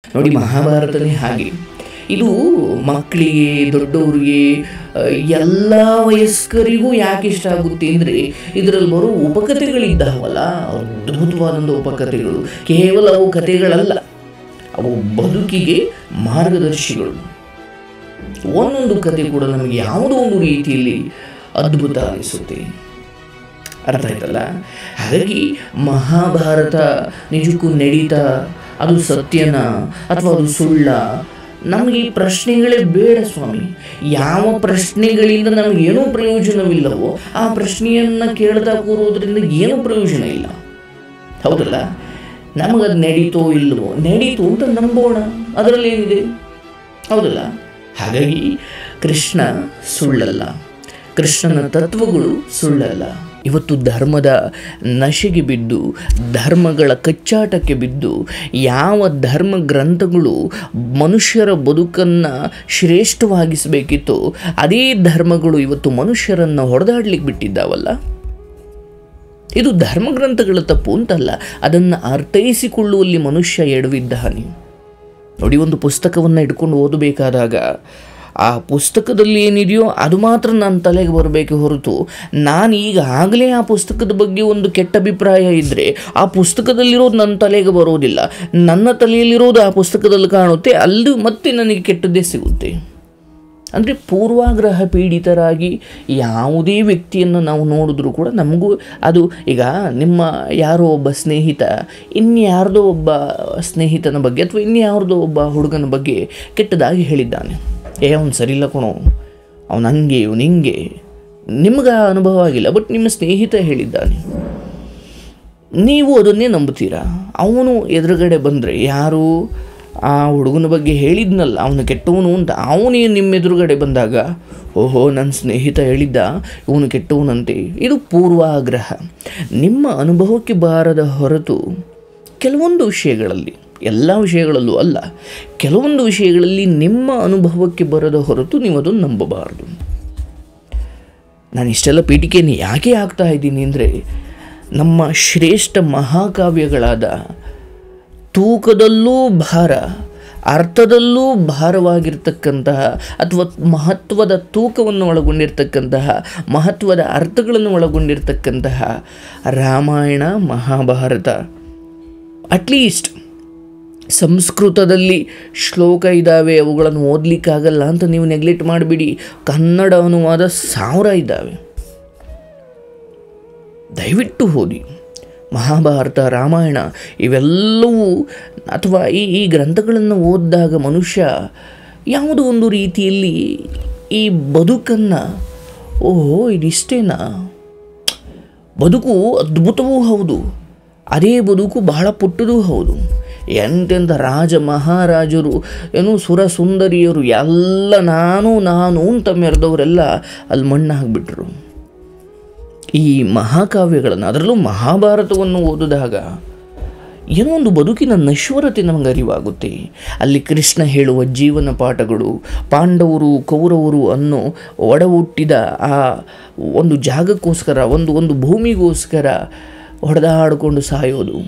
ನೋಡಿ ಮಹಾಭಾರತನೇ ಹಾಗೆ ಇದು ಮಕ್ಕಳಿಗೆ ದೊಡ್ಡವರಿಗೆ ಎಲ್ಲ ವಯಸ್ಕರಿಗೂ ಯಾಕೆ ಇಷ್ಟ ಆಗುತ್ತೆ ಅಂದರೆ ಇದರಲ್ಲಿ ಬರೋ ಉಪಕಥೆಗಳಿದ್ದಾವಲ್ಲ ಅದ್ಭುತವಾದಂಥ ಉಪಕಥೆಗಳು ಕೇವಲ ಅವು ಕಥೆಗಳಲ್ಲ ಅವು ಬದುಕಿಗೆ ಮಾರ್ಗದರ್ಶಿಗಳು ಒಂದೊಂದು ಕತೆ ಕೂಡ ನಮಗೆ ಯಾವುದೋ ಒಂದು ರೀತಿಯಲ್ಲಿ ಅದ್ಭುತ ಅನಿಸುತ್ತೆ ಅರ್ಥ ಆಯ್ತಲ್ಲ ಹಾಗಾಗಿ ಮಹಾಭಾರತ ನಿಜಕ್ಕೂ ನಡೀತಾ ಅದು ಸತ್ಯನ ಅಥವಾ ಅದು ಸುಳ್ಳ ನಮಗೆ ಈ ಪ್ರಶ್ನೆಗಳೇ ಬೇಡ ಸ್ವಾಮಿ ಯಾವ ಪ್ರಶ್ನೆಗಳಿಂದ ನಮಗೆ ಏನೂ ಪ್ರಯೋಜನವಿಲ್ಲವೋ ಆ ಪ್ರಶ್ನೆಯನ್ನು ಕೇಳ್ತಾ ಕೂರೋದ್ರಿಂದ ಏನೂ ಪ್ರಯೋಜನ ಇಲ್ಲ ಹೌದಲ್ಲ ನಮಗದು ನಡೀತೋ ಇಲ್ಲವೋ ನಡೀತು ಅಂತ ನಂಬೋಣ ಅದರಲ್ಲಿ ಏನಿದೆ ಹೌದಲ್ಲ ಹಾಗಾಗಿ ಕೃಷ್ಣ ಸುಳ್ಳಲ್ಲ ಕೃಷ್ಣನ ತತ್ವಗಳು ಸುಳ್ಳಲ್ಲ ಇವತ್ತು ಧರ್ಮದ ನಶೆಗೆ ಬಿದ್ದು ಧರ್ಮಗಳ ಕಚ್ಚಾಟಕ್ಕೆ ಬಿದ್ದು ಯಾವ ಧರ್ಮ ಗ್ರಂಥಗಳು ಮನುಷ್ಯರ ಬದುಕನ್ನು ಶ್ರೇಷ್ಠವಾಗಿಸಬೇಕಿತ್ತು ಅದೇ ಧರ್ಮಗಳು ಇವತ್ತು ಮನುಷ್ಯರನ್ನು ಹೊಡೆದಾಡ್ಲಿಕ್ಕೆ ಬಿಟ್ಟಿದ್ದಾವಲ್ಲ ಇದು ಧರ್ಮಗ್ರಂಥಗಳ ತಪ್ಪು ಅಂತಲ್ಲ ಅದನ್ನು ಅರ್ಥೈಸಿಕೊಳ್ಳುವಲ್ಲಿ ಮನುಷ್ಯ ಎಡವಿದ್ದಾನೆ ನೋಡಿ ಒಂದು ಪುಸ್ತಕವನ್ನು ಇಟ್ಕೊಂಡು ಓದಬೇಕಾದಾಗ ಆ ಪುಸ್ತಕದಲ್ಲಿ ಏನಿದೆಯೋ ಅದು ಮಾತ್ರ ನನ್ನ ತಲೆಗೆ ಬರಬೇಕು ಹೊರತು ನಾನು ಈಗ ಆಗಲೇ ಆ ಪುಸ್ತಕದ ಬಗ್ಗೆ ಒಂದು ಕೆಟ್ಟ ಅಭಿಪ್ರಾಯ ಇದ್ದರೆ ಆ ಪುಸ್ತಕದಲ್ಲಿರೋದು ನನ್ನ ತಲೆಗೆ ಬರೋದಿಲ್ಲ ನನ್ನ ತಲೆಯಲ್ಲಿರೋದು ಆ ಪುಸ್ತಕದಲ್ಲಿ ಕಾಣುತ್ತೆ ಅಲ್ಲಿ ಮತ್ತೆ ನನಗೆ ಕೆಟ್ಟದ್ದೇ ಸಿಗುತ್ತೆ ಅಂದರೆ ಪೂರ್ವಾಗ್ರಹ ಪೀಡಿತರಾಗಿ ಯಾವುದೇ ವ್ಯಕ್ತಿಯನ್ನು ನಾವು ನೋಡಿದ್ರೂ ಕೂಡ ನಮಗೂ ಅದು ಈಗ ನಿಮ್ಮ ಯಾರೋ ಒಬ್ಬ ಸ್ನೇಹಿತ ಇನ್ಯಾರ್ದೋ ಒಬ್ಬ ಸ್ನೇಹಿತನ ಬಗ್ಗೆ ಅಥವಾ ಇನ್ಯಾರ್ದೋ ಒಬ್ಬ ಹುಡುಗನ ಬಗ್ಗೆ ಕೆಟ್ಟದಾಗಿ ಹೇಳಿದ್ದಾನೆ ಏ ಅವ್ನು ಸರಿಯಿಲ್ಲ ಕಣೋ ಅವನು ಹಂಗೆ ಇವನು ಹಿಂಗೆ ನಿಮ್ಗೆ ಆ ಅನುಭವ ಆಗಿಲ್ಲ ಬಟ್ ನಿಮ್ಮ ಸ್ನೇಹಿತ ಹೇಳಿದ್ದಾನೆ ನೀವು ಅದನ್ನೇ ನಂಬುತ್ತೀರಾ ಅವನು ಎದುರುಗಡೆ ಬಂದರೆ ಯಾರು ಆ ಹುಡುಗನ ಬಗ್ಗೆ ಹೇಳಿದ್ನಲ್ಲ ಅವನು ಕೆಟ್ಟವನು ಅಂತ ಅವನೇ ನಿಮ್ಮ ಎದುರುಗಡೆ ಬಂದಾಗ ಓಹೋ ನನ್ನ ಸ್ನೇಹಿತ ಹೇಳಿದ್ದ ಇವನು ಕೆಟ್ಟವನಂತೆ ಇದು ಪೂರ್ವಾಗ್ರಹ ನಿಮ್ಮ ಅನುಭವಕ್ಕೆ ಬಾರದ ಹೊರತು ಕೆಲವೊಂದು ವಿಷಯಗಳಲ್ಲಿ ಎಲ್ಲ ವಿಷಯಗಳಲ್ಲೂ ಅಲ್ಲ ಕೆಲವೊಂದು ವಿಷಯಗಳಲ್ಲಿ ನಿಮ್ಮ ಅನುಭವಕ್ಕೆ ಬರದ ಹೊರತು ನೀವು ಅದನ್ನು ನಂಬಬಾರದು ನಾನು ಇಷ್ಟೆಲ್ಲ ಪೀಠಿಕೆಯನ್ನು ಯಾಕೆ ಆಗ್ತಾ ಇದ್ದೀನಿ ಅಂದರೆ ನಮ್ಮ ಶ್ರೇಷ್ಠ ಮಹಾಕಾವ್ಯಗಳಾದ ತೂಕದಲ್ಲೂ ಭಾರ ಅರ್ಥದಲ್ಲೂ ಭಾರವಾಗಿರ್ತಕ್ಕಂತಹ ಅಥವಾ ಮಹತ್ವದ ತೂಕವನ್ನು ಒಳಗೊಂಡಿರ್ತಕ್ಕಂತಹ ಮಹತ್ವದ ಅರ್ಥಗಳನ್ನು ಒಳಗೊಂಡಿರ್ತಕ್ಕಂತಹ ರಾಮಾಯಣ ಮಹಾಭಾರತ ಅಟ್ಲೀಸ್ಟ್ ಸಂಸ್ಕೃತದಲ್ಲಿ ಶ್ಲೋಕ ಇದ್ದಾವೆ ಅವುಗಳನ್ನು ಓದಲಿಕ್ಕಾಗಲ್ಲ ಅಂತ ನೀವು ನೆಗ್ಲೆಕ್ಟ್ ಮಾಡಿಬಿಡಿ ಕನ್ನಡ ಅನುವಾದ ಸಾವಿರ ಇದ್ದಾವೆ ದಯವಿಟ್ಟು ಓದಿ ಮಹಾಭಾರತ ರಾಮಾಯಣ ಇವೆಲ್ಲವೂ ಅಥವಾ ಈ ಈ ಗ್ರಂಥಗಳನ್ನು ಓದಿದಾಗ ಮನುಷ್ಯ ಯಾವುದೋ ಒಂದು ರೀತಿಯಲ್ಲಿ ಈ ಬದುಕನ್ನು ಓಹೋ ಇದಿಷ್ಟೇನಾ ಬದುಕು ಅದ್ಭುತವೂ ಹೌದು ಅದೇ ಬದುಕು ಬಹಳ ಪುಟ್ಟದೂ ಹೌದು ಎಂತೆಂಥ ರಾಜ ಮಹಾರಾಜರು ಏನು ಸುರ ಸುಂದರಿಯರು ಎಲ್ಲ ನಾನು ನಾನು ಅಂತ ಮೆರೆದವರೆಲ್ಲ ಅಲ್ಲಿ ಮಣ್ಣಾಗ್ಬಿಟ್ರು ಈ ಮಹಾಕಾವ್ಯಗಳನ್ನು ಅದರಲ್ಲೂ ಮಹಾಭಾರತವನ್ನು ಓದಿದಾಗ ಏನೋ ಒಂದು ಬದುಕಿನ ನಶ್ವರತೆ ನಮಗೆ ಅರಿವಾಗುತ್ತೆ ಅಲ್ಲಿ ಕೃಷ್ಣ ಹೇಳುವ ಜೀವನ ಪಾಠಗಳು ಪಾಂಡವರು ಕೌರವರು ಅನ್ನೋ ಒಡ ಹುಟ್ಟಿದ ಆ ಒಂದು ಜಾಗಕ್ಕೋಸ್ಕರ ಒಂದು ಒಂದು ಭೂಮಿಗೋಸ್ಕರ ಹೊಡೆದಾಡಿಕೊಂಡು ಸಾಯೋದು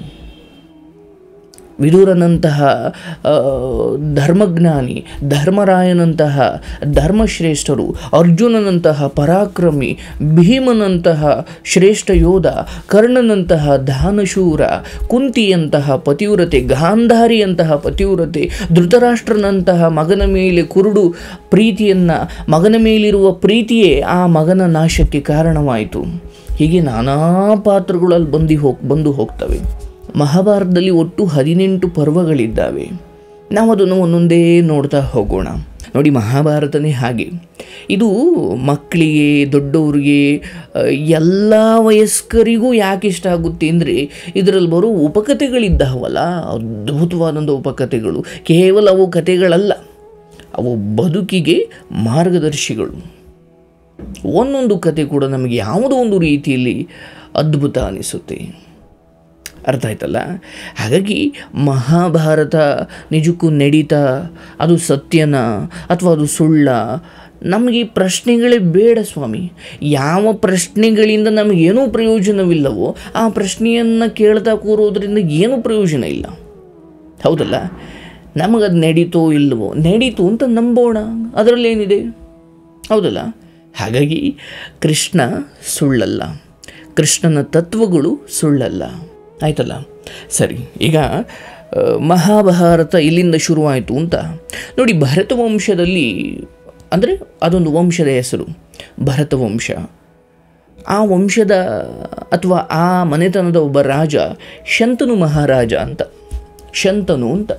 ವಿದುರನಂತಹ ಆ, ಧರ್ಮಜ್ಞಾನಿ ಧರ್ಮರಾಯನಂತಹ ಧರ್ಮಶ್ರೇಷ್ಠರು ಅರ್ಜುನನಂತಹ ಪರಾಕ್ರಮಿ ಭೀಮನಂತಹ ಶ್ರೇಷ್ಠ ಯೋಧ ಕರ್ಣನಂತಹ ದಾನಶೂರ ಕುಂತಿಯಂತಹ ಪತಿವ್ರತೆ ಗಾಂಧಾರಿಯಂತಹ ಪತಿವ್ರತೆ ಧೃತರಾಷ್ಟ್ರನಂತಹ ಮಗನ ಮೇಲೆ ಕುರುಡು ಪ್ರೀತಿಯನ್ನು ಮಗನ ಮೇಲಿರುವ ಪ್ರೀತಿಯೇ ಆ ಮಗನ ನಾಶಕ್ಕೆ ಕಾರಣವಾಯಿತು ಹೀಗೆ ನಾನಾ ಪಾತ್ರಗಳಲ್ಲಿ ಬಂದು ಹೋಗ್ ಬಂದು ಹೋಗ್ತವೆ ಮಹಾಭಾರತದಲ್ಲಿ ಒಟ್ಟು ಹದಿನೆಂಟು ಪರ್ವಗಳಿದ್ದಾವೆ ನಾವು ಅದನ್ನು ಒಂದೊಂದೇ ನೋಡ್ತಾ ಹೋಗೋಣ ನೋಡಿ ಮಹಾಭಾರತನೇ ಹಾಗೆ ಇದು ಮಕ್ಕಳಿಗೆ ದೊಡ್ಡವರಿಗೆ ಎಲ್ಲ ವಯಸ್ಕರಿಗೂ ಯಾಕೆ ಇಷ್ಟ ಆಗುತ್ತೆ ಅಂದರೆ ಇದರಲ್ಲಿ ಬರೋ ಉಪಕಥೆಗಳಿದ್ದಾವಲ್ಲ ಅದ್ಭುತವಾದಂಥ ಉಪಕಥೆಗಳು ಕೇವಲ ಅವು ಕಥೆಗಳಲ್ಲ ಅವು ಬದುಕಿಗೆ ಮಾರ್ಗದರ್ಶಿಗಳು ಒಂದೊಂದು ಕತೆ ಕೂಡ ನಮಗೆ ಯಾವುದೋ ಒಂದು ರೀತಿಯಲ್ಲಿ ಅದ್ಭುತ ಅನಿಸುತ್ತೆ ಅರ್ಥ ಆಯ್ತಲ್ಲ ಹಾಗಾಗಿ ಮಹಾಭಾರತ ನಿಜಕ್ಕೂ ನಡೀತಾ ಅದು ಸತ್ಯನ ಅಥವಾ ಅದು ಸುಳ್ಳ ನಮಗೆ ಈ ಪ್ರಶ್ನೆಗಳೇ ಬೇಡ ಸ್ವಾಮಿ ಯಾವ ಪ್ರಶ್ನೆಗಳಿಂದ ನಮಗೇನೂ ಪ್ರಯೋಜನವಿಲ್ಲವೋ ಆ ಪ್ರಶ್ನೆಯನ್ನು ಕೇಳ್ತಾ ಕೂರೋದ್ರಿಂದ ಏನೂ ಪ್ರಯೋಜನ ಇಲ್ಲ ಹೌದಲ್ಲ ನಮಗದು ನಡೀತೋ ಇಲ್ವೋ ನಡೀತು ಅಂತ ನಂಬೋಣ ಅದರಲ್ಲೇನಿದೆ ಹೌದಲ್ಲ ಹಾಗಾಗಿ ಕೃಷ್ಣ ಸುಳ್ಳಲ್ಲ ಕೃಷ್ಣನ ತತ್ವಗಳು ಸುಳ್ಳಲ್ಲ ಆಯ್ತಲ್ಲ ಸರಿ ಈಗ ಆ, ಮಹಾಭಾರತ ಇಲ್ಲಿಂದ ಶುರುವಾಯಿತು ಅಂತ ನೋಡಿ ಭರತ ವಂಶದಲ್ಲಿ ಅಂದರೆ ಅದೊಂದು ವಂಶದ ಹೆಸರು ಭರತ ವಂಶ ಆ ವಂಶದ ಅಥವಾ ಆ ಮನೆತನದ ಒಬ್ಬ ರಾಜ ಶಂತನು ಮಹಾರಾಜ ಅಂತ ಶಂತನು ಅಂತ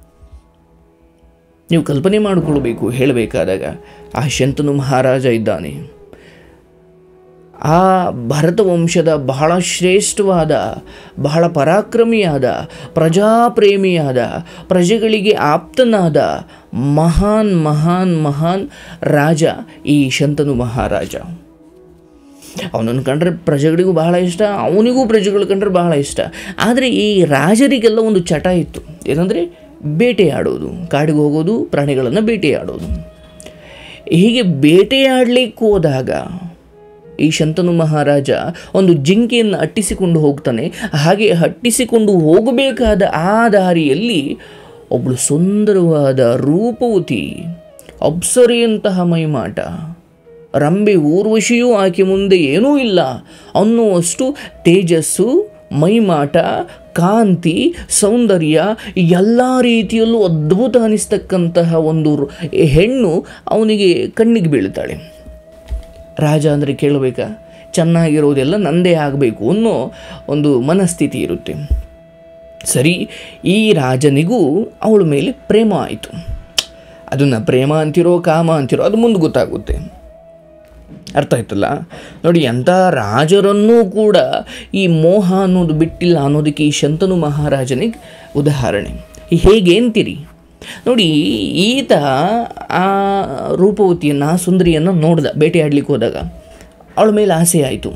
ನೀವು ಕಲ್ಪನೆ ಮಾಡಿಕೊಳ್ಬೇಕು ಹೇಳಬೇಕಾದಾಗ ಆ ಶಂತನು ಮಹಾರಾಜ ಇದ್ದಾನೆ ಆ ಭರತ ವಂಶದ ಬಹಳ ಶ್ರೇಷ್ಠವಾದ ಬಹಳ ಪರಾಕ್ರಮಿಯಾದ ಪ್ರಜಾಪ್ರೇಮಿಯಾದ ಪ್ರಜೆಗಳಿಗೆ ಆಪ್ತನಾದ ಮಹಾನ್ ಮಹಾನ್ ಮಹಾನ್ ರಾಜ ಈ ಶಂತನು ಮಹಾರಾಜ ಅವನನ್ನು ಕಂಡ್ರೆ ಪ್ರಜೆಗಳಿಗೂ ಬಹಳ ಇಷ್ಟ ಅವನಿಗೂ ಪ್ರಜೆಗಳು ಕಂಡ್ರೆ ಬಹಳ ಇಷ್ಟ ಆದರೆ ಈ ರಾಜರಿಗೆಲ್ಲ ಒಂದು ಚಟ ಇತ್ತು ಏನಂದರೆ ಬೇಟೆಯಾಡೋದು ಕಾಡಿಗೆ ಹೋಗೋದು ಪ್ರಾಣಿಗಳನ್ನು ಬೇಟೆಯಾಡೋದು ಹೀಗೆ ಬೇಟೆಯಾಡಲಿಕ್ಕೆ ಹೋದಾಗ ಈ ಶಂತನು ಮಹಾರಾಜ ಒಂದು ಜಿಂಕೆಯನ್ನು ಅಟ್ಟಿಸಿಕೊಂಡು ಹೋಗ್ತಾನೆ ಹಾಗೆ ಅಟ್ಟಿಸಿಕೊಂಡು ಹೋಗಬೇಕಾದ ಆ ದಾರಿಯಲ್ಲಿ ಒಬ್ಬಳು ಸುಂದರವಾದ ರೂಪವತಿ ಅಪ್ಸರಿಯಂತಹ ಮೈಮಾಟ ರಂಬೆ ಊರ್ವಶಿಯೂ ಆಕೆ ಮುಂದೆ ಏನೂ ಇಲ್ಲ ಅನ್ನುವಷ್ಟು ತೇಜಸ್ಸು ಮೈಮಾಟ ಕಾಂತಿ ಸೌಂದರ್ಯ ಎಲ್ಲ ರೀತಿಯಲ್ಲೂ ಅದ್ಭುತ ಅನಿಸ್ತಕ್ಕಂತಹ ಒಂದು ರು- ಹೆಣ್ಣು ಅವನಿಗೆ ಕಣ್ಣಿಗೆ ಬೀಳ್ತಾಳೆ ರಾಜ ಅಂದರೆ ಕೇಳಬೇಕಾ ಚೆನ್ನಾಗಿರೋದೆಲ್ಲ ನಂದೇ ಆಗಬೇಕು ಅನ್ನೋ ಒಂದು ಮನಸ್ಥಿತಿ ಇರುತ್ತೆ ಸರಿ ಈ ರಾಜನಿಗೂ ಅವಳ ಮೇಲೆ ಪ್ರೇಮ ಆಯಿತು ಅದನ್ನು ಪ್ರೇಮ ಅಂತಿರೋ ಕಾಮ ಅಂತಿರೋ ಅದು ಮುಂದೆ ಗೊತ್ತಾಗುತ್ತೆ ಅರ್ಥ ಆಯ್ತಲ್ಲ ನೋಡಿ ಎಂಥ ರಾಜರನ್ನೂ ಕೂಡ ಈ ಮೋಹ ಅನ್ನೋದು ಬಿಟ್ಟಿಲ್ಲ ಅನ್ನೋದಕ್ಕೆ ಈ ಶಂತನು ಮಹಾರಾಜನಿಗೆ ಉದಾಹರಣೆ ಹೇಗೆ ಅಂತೀರಿ ನೋಡಿ ಈತ ಆ ರೂಪವತಿಯನ್ನು ಆ ಸುಂದರಿಯನ್ನು ನೋಡ್ದ ಬೇಟೆಯಾಡ್ಲಿಕ್ಕೆ ಹೋದಾಗ ಅವಳ ಮೇಲೆ ಆಸೆ ಆಯಿತು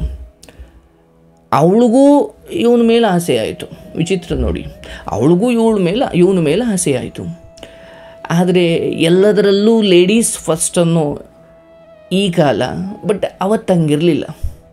ಅವಳಿಗೂ ಇವನ ಮೇಲೆ ಆಸೆ ಆಯಿತು ವಿಚಿತ್ರ ನೋಡಿ ಅವಳಿಗೂ ಇವಳ ಮೇಲೆ ಇವನ ಮೇಲೆ ಆಸೆ ಆಯಿತು ಆದರೆ ಎಲ್ಲದರಲ್ಲೂ ಲೇಡೀಸ್ ಫಸ್ಟ್ ಅನ್ನೋ ಈ ಕಾಲ ಬಟ್ ಅವತ್ತಂಗಿರಲಿಲ್ಲ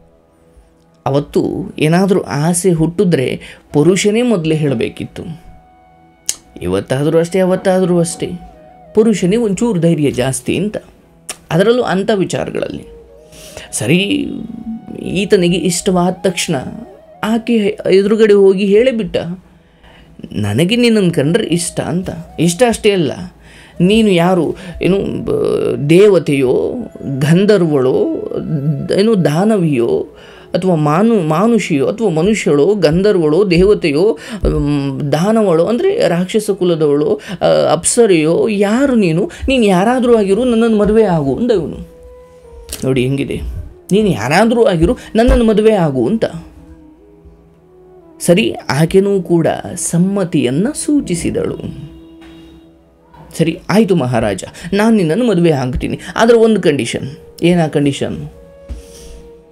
ಅವತ್ತು ಏನಾದರೂ ಆಸೆ ಹುಟ್ಟಿದ್ರೆ ಪುರುಷನೇ ಮೊದಲೇ ಹೇಳಬೇಕಿತ್ತು ಇವತ್ತಾದರೂ ಅಷ್ಟೇ ಅವತ್ತಾದರೂ ಅಷ್ಟೇ ಪುರುಷನಿಗೆ ಒಂಚೂರು ಧೈರ್ಯ ಜಾಸ್ತಿ ಅಂತ ಅದರಲ್ಲೂ ಅಂಥ ವಿಚಾರಗಳಲ್ಲಿ ಸರಿ ಈತನಿಗೆ ಇಷ್ಟವಾದ ತಕ್ಷಣ ಆಕೆ ಎದುರುಗಡೆ ಹೋಗಿ ಹೇಳಿಬಿಟ್ಟ ನನಗೆ ನಿನ್ನನ್ನು ಕಂಡ್ರೆ ಇಷ್ಟ ಅಂತ ಇಷ್ಟ ಅಷ್ಟೇ ಅಲ್ಲ ನೀನು ಯಾರು ಏನು ಬ- ದೇವತೆಯೋ ಗಂಧರ್ವಳೋ ದ- ಏನು ದಾನವಿಯೋ ಅಥವಾ ಮಾನು ಮಾನುಷಿಯೋ ಅಥವಾ ಮನುಷ್ಯಳೋ ಗಂಧರ್ವಳೋ ದೇವತೆಯೋ ಮ್, ದಾನವಳೋ ಅಂದರೆ ರಾಕ್ಷಸ ಕುಲದವಳು ಆ, ಅಪ್ಸರೆಯೋ ಯಾರು ನೀನು ನೀನು ಯಾರಾದರೂ ಆಗಿರು ನನ್ನನ್ನು ಮದುವೆ ಆಗು ಅಂದ ಇವನು ನೋಡಿ ಹೆಂಗಿದೆ ನೀನು ಯಾರಾದರೂ ಆಗಿರು ನನ್ನನ್ನು ಮದುವೆ ಆಗು ಅಂತ ಸರಿ ಆಕೆನೂ ಕೂಡ ಸಮ್ಮತಿಯನ್ನು ಸೂಚಿಸಿದಳು ಸರಿ ಆಯಿತು ಮಹಾರಾಜ ನಾನು ನಿನ್ನನ್ನು ಮದುವೆ ಆಗ್ತೀನಿ ಆದರೆ ಒಂದು ಕಂಡೀಷನ್ ಏನಾ ಕಂಡೀಷನ್